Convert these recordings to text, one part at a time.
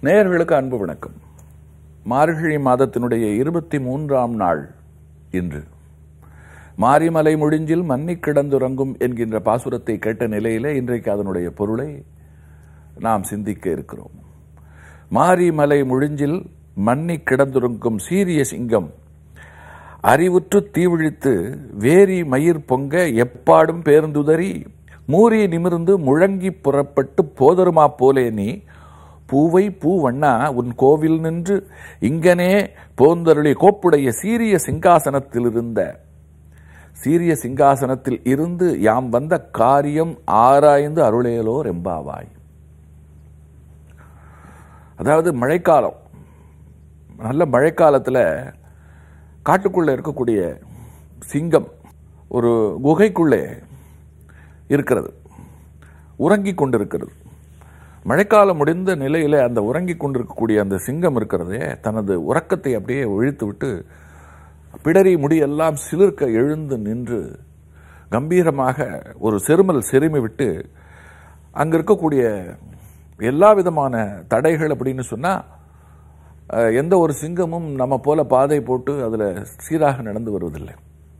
நேயர்களுக்கு அன்பு வணக்கம் மார்கழி மாதத்தினுடைய இருபத்தி மூன்றாம் நாள் இன்று மாரிமலை முடிஞ்சில் மன்னி கிடந்துறங்கும் என்கின்ற பாசுரத்தை கேட்ட நிலையிலே இன்றைக்கு அதனுடைய பொருளை நாம் சிந்திக்க இருக்கிறோம் மாரிமலை முழிஞ்சில் மன்னி கிடந்துறங்கும் சீரிய சிங்கம் அறிவுற்று தீவிழித்து வேரி மயிர் பொங்க எப்பாடும் பேர்ந்துதறி மூறி நிமிர்ந்து முழங்கி புறப்பட்டு போதருமா போலே நீ பூவை பூவண்ணா உன் கோவில் நின்று இங்கனே போந்தருளி கோப்புடைய சீரிய சிங்காசனத்தில் இருந்த சீரிய சிங்காசனத்தில் இருந்து யாம் வந்த காரியம் ஆராய்ந்து அருளேலோ ரெம்பாவாய் அதாவது மழைக்காலம் நல்ல மழைக்காலத்தில் காட்டுக்குள்ளே இருக்கக்கூடிய சிங்கம் ஒரு குகைக்குள்ளே இருக்கிறது உறங்கி கொண்டிருக்கிறது மழைக்காலம் முடிந்த நிலையில் அந்த உறங்கி கொண்டிருக்கக்கூடிய அந்த சிங்கம் இருக்கிறதே தனது உறக்கத்தை அப்படியே ஒழித்து விட்டு பிடரி முடியெல்லாம் சிலிர்க்க எழுந்து நின்று கம்பீரமாக ஒரு செருமல் செருமி விட்டு அங்கே இருக்கக்கூடிய எல்லா விதமான தடைகள் அப்படின்னு சொன்னால் அஹ், எந்த ஒரு சிங்கமும் நம்ம போல பாதை போட்டு அதில் சீராக நடந்து வருவதில்லை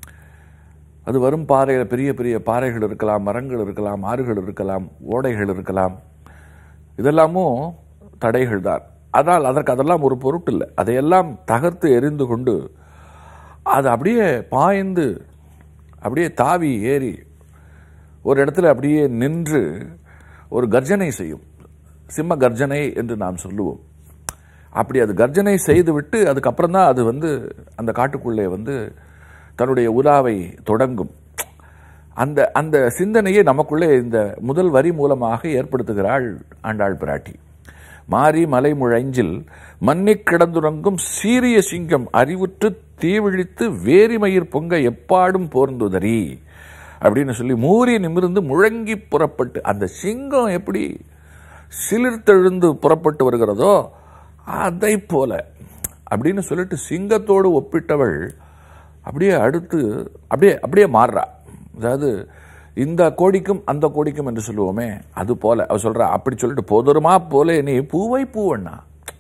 அது வரும் பாறையில் பெரிய பெரிய பாறைகள் இருக்கலாம் மரங்கள் இருக்கலாம் ஆறுகள் இருக்கலாம் ஓடைகள் இருக்கலாம் இதெல்லாமும் தடைகள் தான் ஆனால் அதற்கு அதெல்லாம் ஒரு பொருட்டு அதையெல்லாம் தகர்த்து எரிந்து கொண்டு அது அப்படியே பாய்ந்து அப்படியே தாவி ஏறி ஒரு இடத்துல அப்படியே நின்று ஒரு கர்ஜனை செய்யும் சிம்ம கர்ஜனை என்று நாம் சொல்லுவோம் அப்படி அது கர்ஜனை செய்துவிட்டு அதுக்கப்புறம் தான் அது வந்து அந்த காட்டுக்குள்ளே வந்து தன்னுடைய உலாவை தொடங்கும் அந்த அந்த சிந்தனையை நமக்குள்ளே இந்த முதல் வரி மூலமாக ஏற்படுத்துகிறாள் ஆண்டாள் பிராட்டி மாரி மலை முழைஞ்சில் மன்னிக் கிடந்துறங்கும் சீரிய சிங்கம் அறிவுற்று தீவிழித்து வேரிமயிர் பொங்க எப்பாடும் போர்ந்துதறி அப்படின்னு சொல்லி மூறி நிமிர்ந்து முழங்கி புறப்பட்டு அந்த சிங்கம் எப்படி சிலிர்த்தெழுந்து புறப்பட்டு வருகிறதோ அதை போல அப்படின்னு சொல்லிட்டு சிங்கத்தோடு ஒப்பிட்டவள் அப்படியே அடுத்து அப்படியே அப்படியே மாறுறா அதாவது இந்த கோடிக்கும் அந்த கோடிக்கும் என்று சொல்லுவோமே அது போல அவ சொல்றா அப்படி சொல்லிட்டு போதருமா போல நீ பூவை பூவண்ணா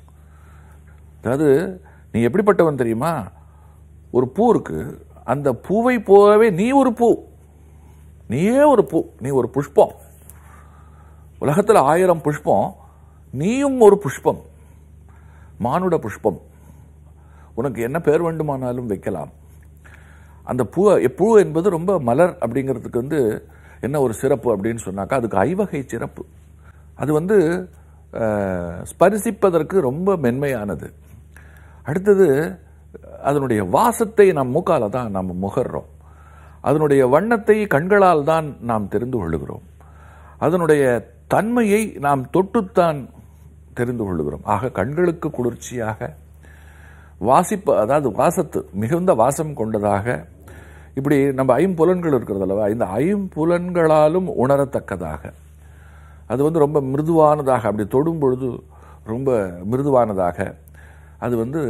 அதாவது நீ எப்படிப்பட்டவன் தெரியுமா ஒரு பூ இருக்கு அந்த பூவை போலவே நீ ஒரு பூ நீயே ஒரு பூ நீ ஒரு புஷ்பம் உலகத்தில் ஆயிரம் புஷ்பம் நீயும் ஒரு புஷ்பம் மானுட புஷ்பம் உனக்கு என்ன பேர் வேண்டுமானாலும் வைக்கலாம் அந்த பூ பூ என்பது ரொம்ப மலர் அப்படிங்கிறதுக்கு வந்து என்ன ஒரு சிறப்பு அப்படின்னு சொன்னாக்கா அதுக்கு ஐவகை சிறப்பு அது வந்து அஹ், ஸ்பரிசிப்பதற்கு ரொம்ப மென்மையானது அடுத்தது அதனுடைய வாசத்தை நம் மூக்கால தான் நாம் முகர்றோம் அதனுடைய வண்ணத்தை கண்களால் தான் நாம் தெரிந்து கொள்ளுகிறோம் அதனுடைய தன்மையை நாம் தொட்டுத்தான் தெரிந்து கொள்ளுகிறோம் ஆக கண்களுக்கு குளிர்ச்சியாக வாசிப்பு அதாவது வாசத்து மிகுந்த வாசம் கொண்டதாக இப்படி நம்ம ஐம்புலன்கள் இருக்கிறது அல்லவா இந்த ஐம்புலன்களாலும் உணரத்தக்கதாக அது வந்து ரொம்ப மிருதுவானதாக அப்படி தொடும் பொழுது ரொம்ப மிருதுவானதாக அது வந்து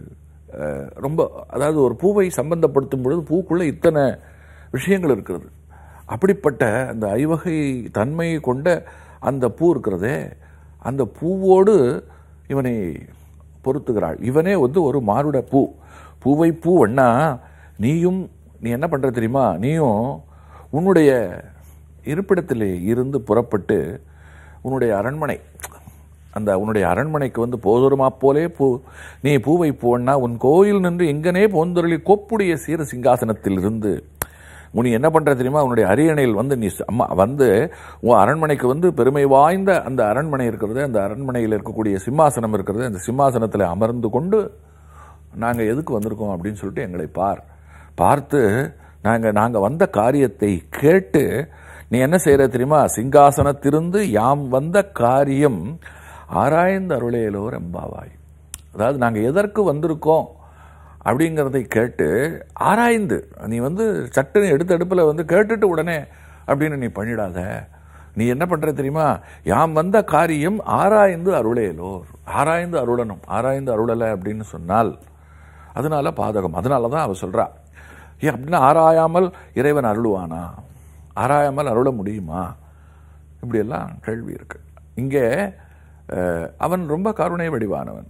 அஹ், ரொம்ப அதாவது ஒரு பூவை சம்பந்தப்படுத்தும் பொழுது பூக்குள்ள இத்தனை விஷயங்கள் இருக்கிறது அப்படிப்பட்ட அந்த ஐவகை தன்மையை கொண்ட அந்த பூ இருக்கிறதே அந்த பூவோடு இவனை பொருத்துகிறாள் இவனே வந்து ஒரு மானுட பூ பூவை பூ அண்ணா நீயும் நீ என்ன பண்ற தெரியுமா நீயும் உன்னுடைய இருப்பிடத்திலே இருந்து புறப்பட்டு உன்னுடைய அரண்மனை அந்த உன்னுடைய அரண்மனைக்கு வந்து போதொருமா போலே பூ நீ பூவை பூவண்ணா உன் கோயில் நின்று எங்கனே போந்தொருளி கோப்புடைய சீர சிங்காசனத்தில் இருந்து உன் நீ என்ன பண்ற தெரியுமா உன்னுடைய அரியணையில் வந்து நீ ச- அம்மா வந்து உன் அரண்மனைக்கு வந்து பெருமை வாய்ந்த அந்த அரண்மனை இருக்கிறது அந்த அரண்மனையில் இருக்கக்கூடிய சிம்மாசனம் இருக்கிறது அந்த சிம்மாசனத்தில் அமர்ந்து கொண்டு நாங்கள் எதுக்கு வந்திருக்கோம் அப்படின்னு சொல்லிட்டு எங்களை பார் பார்த்து நாங்கள் நாங்கள் வந்த காரியத்தை கேட்டு நீ என்ன செய்யற தெரியுமா சிங்காசனத்திலிருந்து யாம் வந்த காரியம் ஆராய்ந்து அருளேலோ ரெம்பாவாய் அதாவது நாங்கள் எதற்கு வந்திருக்கோம் அப்படிங்கிறதை கேட்டு ஆராய்ந்து நீ வந்து சட்டுன்னு எடுத்த அடுப்பில் வந்து கேட்டுட்டு உடனே அப்படின்னு நீ பண்ணிடாத நீ என்ன பண்ற தெரியுமா யாம் வந்த காரியம் ஆராய்ந்து அருளேலோ ஆராய்ந்து அருளணும் ஆராய்ந்து அருளலை அப்படின்னு சொன்னால் அதனால பாதகம் அதனால தான் அவ சொல்றா ஏன் அப்படின்னா ஆராயாமல் இறைவன் அருளுவானா ஆராயாமல் அருள முடியுமா இப்படியெல்லாம் கேள்வி இருக்கு இங்கே அஹ், அவன் ரொம்ப கருணை வடிவானவன்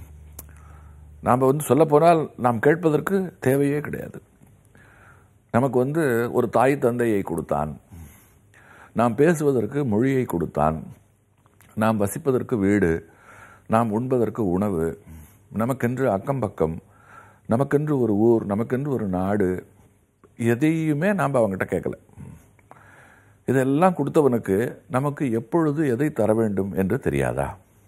நாம் வந்து சொல்லப்போனால் நாம் கேட்பதற்கு தேவையே கிடையாது நமக்கு வந்து ஒரு தாய் தந்தையை கொடுத்தான் நாம் பேசுவதற்கு மொழியை கொடுத்தான் நாம் வசிப்பதற்கு வீடு நாம் உண்பதற்கு உணவு நமக்கென்று அக்கம் பக்கம் நமக்கென்று ஒரு ஊர் நமக்கென்று ஒரு நாடு எதையுமே நாம் அவங்ககிட்ட கேட்கல இதெல்லாம் கொடுத்தவனுக்கு நமக்கு எப்பொழுது எதை தர வேண்டும் என்று தெரியாதா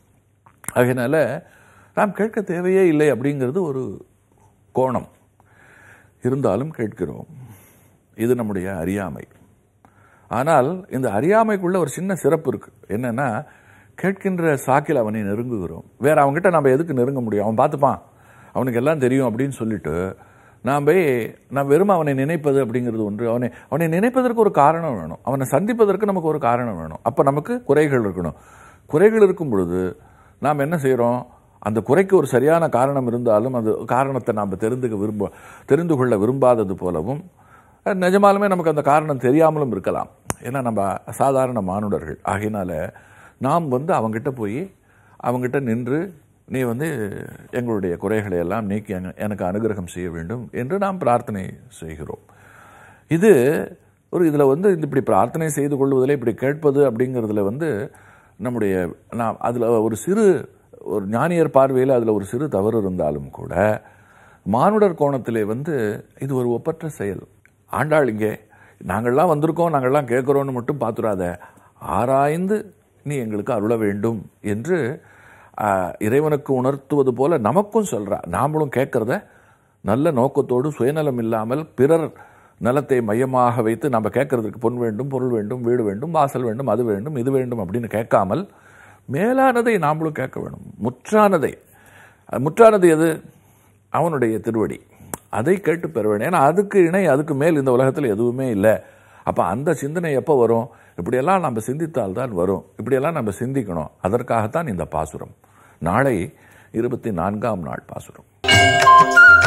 அதனால நாம் கேட்க தேவையே இல்லை அப்படிங்கிறது ஒரு கோணம் இருந்தாலும் கேட்கிறோம் இது நம்முடைய அறியாமை ஆனால் இந்த அறியாமைக்குள்ள ஒரு சின்ன சிறப்பு இருக்கு என்னன்னா கேட்கின்ற சாக்கில் அவனை நெருங்குகிறோம் வேற அவன்கிட்ட நம்ம எதுக்கு நெருங்க முடியும் அவன் பார்த்துப்பான் அவனுக்கு எல்லாம் தெரியும் அப்படின்னு சொல்லிட்டு நாம் போய் நான் வெறும் அவனை நினைப்பது அப்படிங்கிறது ஒன்று அவனை அவனை நினைப்பதற்கு ஒரு காரணம் வேணும் அவனை சந்திப்பதற்கு நமக்கு ஒரு காரணம் வேணும் அப்போ நமக்கு குறைகள் இருக்கணும் குறைகள் இருக்கும் பொழுது நாம் என்ன செய்கிறோம் அந்த குறைக்கு ஒரு சரியான காரணம் இருந்தாலும் அந்த காரணத்தை நாம் தெரிந்துக்க விரும்ப தெரிந்து கொள்ள விரும்பாதது போலவும் அஹ், நிஜமாலுமே நமக்கு அந்த காரணம் தெரியாமலும் இருக்கலாம் ஏன்னா நம்ம சாதாரண மானுடர்கள் ஆகையினால நாம் வந்து அவங்ககிட்ட போய் அவங்ககிட்ட நின்று நீ வந்து எங்களுடைய குறைகளை எல்லாம் நீக்கி என- எனக்கு அனுகிரகம் செய்ய வேண்டும் என்று நாம் பிரார்த்தனை செய்கிறோம் இது ஒரு இதில் வந்து இந்த இப்படி பிரார்த்தனை செய்து கொள்வதில் இப்படி கேட்பது அப்படிங்கிறதுல வந்து நம்முடைய நாம் அதில் ஒரு சிறு ஒரு ஞானியர் பார்வையில் அதில் ஒரு சிறு தவறு இருந்தாலும் கூட மானுடர் கோணத்திலே வந்து இது ஒரு ஒப்பற்ற செயல் ஆண்டாள் இங்கே நாங்கள்லாம் வந்திருக்கோம் நாங்கள்லாம் கேட்குறோன்னு மட்டும் பார்த்துடாத ஆராய்ந்து நீ எங்களுக்கு அருள வேண்டும் என்று ஆ, இறைவனுக்கு உணர்த்துவது போல நமக்கும் சொல்றா நாமளும் கேட்கறத நல்ல நோக்கத்தோடு சுயநலம் இல்லாமல் பிறர் நலத்தை மையமாக வைத்து நம்ம கேட்கறதுக்கு பொன் வேண்டும் பொருள் வேண்டும் வீடு வேண்டும் வாசல் வேண்டும் அது வேண்டும் இது வேண்டும் அப்படின்னு கேட்காமல் மேலானதை நாமளும் கேட்க வேண்டும் முற்றானதை அது முற்றானது எது அவனுடைய திருவடி அதை கேட்டு பெற வேண்டும் ஏன்னா அதுக்கு இணை அதுக்கு மேல் இந்த உலகத்தில் எதுவுமே இல்லை அப்போ அந்த சிந்தனை எப்போ வரும் இப்படியெல்லாம் நம்ம சிந்தித்தால் தான் வரும் இப்படியெல்லாம் நம்ம சிந்திக்கணும் அதற்காகத்தான் இந்த பாசுரம் நாளை இருபத்தி நான்காம் நாள் பாசுரம்